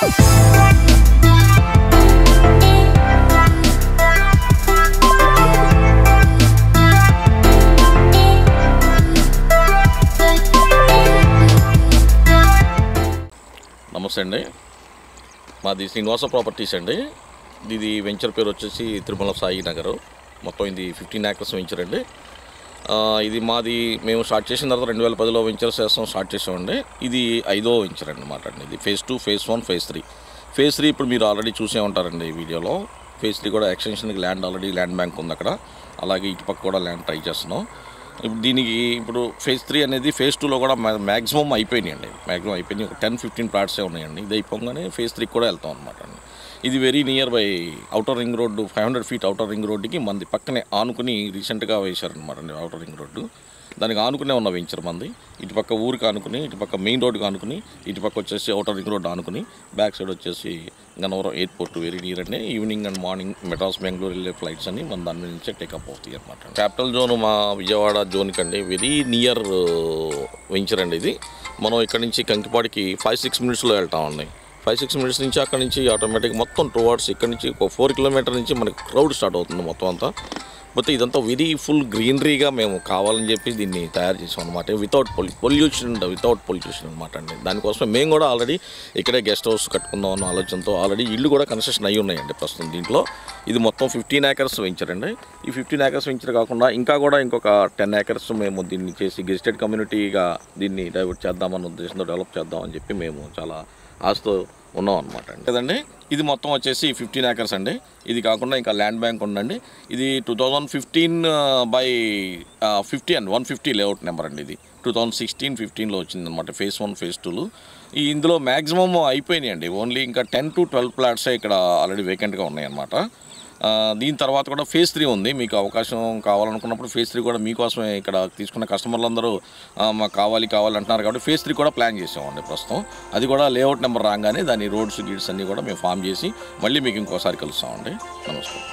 నమస్తే అండి మాది శ్రీనివాస ప్రాపర్టీస్ అండి ఇది వెంచర్ పేరు వచ్చేసి తిరుమల సాయి నగర్ మొత్తం ఇది ఫిఫ్టీన్ ఏకర్స్ వెంచర్ అండి ఆ, ఇది మాది మేము స్టార్ట్ చేసిన తర్వాత రెండు వేల పదిలో వెంచర్స్ చేస్తాం స్టార్ట్ చేసామండి ఇది ఐదో వెంచర్ అండి మాట అండి ఇది phase two phase one phase three phase three ఇప్పుడు మీరు ఆల్రెడీ చూసే ఉంటారండి ఈ వీడియోలో ఫేజ్ త్రీ కూడా ఎక్స్టెన్షన్కి ల్యాండ్ ఆల్రెడీ ల్యాండ్ బ్యాంక్ ఉంది అక్కడ అలాగే ఇటు పక్క కూడా ల్యాండ్ ట్రై చేస్తున్నాం ఇప్పుడు దీనికి ఇప్పుడు ఫేజ్ త్రీ అనేది ఫేజ్ టూలో కూడా మ్యాక్సిమం అయిపోయినాయండి మ్యాక్సిమం అయిపోయినాయి ఒక టెన్ ఫిఫ్టీన్ ప్లాట్సే ఉన్నాయండి ఇది అయిపోగానే ఫేజ్ త్రీ కూడా వెళ్తాం అనమాట అండి ఇది very near by outer ring road five hundred feet outer ring రోడ్డుకి మంది పక్కనే ఆనుకుని రీసెంట్గా వేశారనమాట అండి అవుటర్ రింగ్ రోడ్డు దానికి ఆనుకునే ఉన్న వెంచర్ మంది ఇటు పక్క ఊరికి ఆనుకుని ఇటు పక్క మెయిన్ రోడ్డుకి ఆనుకుని ఇటు పక్క వచ్చేసి అవుటర్ రింగ్ రోడ్ ఆనుకుని బ్యాక్ సైడ్ వచ్చేసి గన్నవరం ఎయిర్పోర్ట్ వెరీ నియర్ అండి evening and morning Madras Bengaluru వెళ్ళే ఫ్లైట్స్ అన్ని మన దాని మీద నుంచే టేకప్ అవుతాయి అనమాట క్యాపిటల్ జోన్ మా విజయవాడ జోన్కి అండి వెరీ నియర్ వెంచర్ అండి ఇది మనం ఇక్కడ నుంచి కంకిపాడికి ఫైవ్ సిక్స్ మినిట్స్లో వెళ్తామండి ఫైవ్ సిక్స్ మినిట్స్ నుంచి అక్కడ నుంచి ఆటోమేటిక్ మొత్తం టువర్డ్స్ ఇక్కడ నుంచి ఒక ఫోర్ కిలోమీటర్ నుంచి మనకి క్రౌడ్ స్టార్ట్ అవుతుంది మొత్తం అంతా పోతే ఇదంతా వెరీ ఫుల్ గ్రీనరీగా మేము కావాలని చెప్పి దీన్ని తయారు చేసాం అనమాట వితౌట్ పొల్యూ పొల్యూషన్ వితౌట్ పొల్యూషన్ అనమాట అండి దానికోసం మేము కూడా ఆల్రెడీ ఇక్కడే గెస్ట్ హౌస్ కట్టుకుందాం అన్న ఆలోచనతో ఆల్రెడీ ఇల్లు కూడా కన్స్ట్రక్షన్ అయ్యి ఉన్నాయండి ప్రస్తుతం దీంట్లో ఇది మొత్తం ఫిఫ్టీన్ ఏకర్స్ వెంచరండి ఈ ఫిఫ్టీన్ ఏకర్స్ వెంచర్ కాకుండా ఇంకా కూడా ఇంకొక టెన్ ఏకర్స్ మేము దీన్ని చేసి గెస్టెడ్ కమ్యూనిటీగా దీన్ని డైవర్ట్ చేద్దామన్న ఉద్దేశంతో డెవలప్ చేద్దామని చెప్పి మేము చాలా ఆశతో ఉన్నాం అనమాట అండి కదండి ఇది మొత్తం వచ్చేసి ఫిఫ్టీన్ ఏకర్స్ అండి ఇది కాకుండా ఇంకా ల్యాండ్ బ్యాంక్ ఉందండి ఇది two thousand fifteen by fifty and one fifty layout number అండి ఇది టూ థౌజండ్ సిక్స్టీన్ ఫిఫ్టీన్లో వచ్చింది అనమాట ఫేజ్ వన్ ఫేజ్ టూలు ఈ ఇందులో మ్యాక్సిమం అయిపోయినాయండి ఓన్లీ ఇంకా టెన్ టు ట్వెల్వ్ ప్లాట్సే ఇక్కడ ఆల్రెడీ వేకెంట్గా ఉన్నాయన్నమాట ఆ, దీని తర్వాత కూడా ఫేజ్ త్రీ ఉంది మీకు అవకాశం కావాలనుకున్నప్పుడు ఫేజ్ త్రీ కూడా మీకోసమే ఇక్కడ తీసుకున్న కస్టమర్లందరూ ఆ, మాకు కావాలి కావాలి అంటున్నారు కాబట్టి ఫేజ్ త్రీ కూడా ప్లాన్ చేసామండి ప్రస్తుతం అది కూడా లేఅవుట్ నెంబర్ రాగానే దాని రోడ్స్ గీడ్స్ అన్నీ కూడా మేము ఫామ్ చేసి మళ్ళీ మీకు ఇంకోసారి కలుస్తామండి నమస్కారం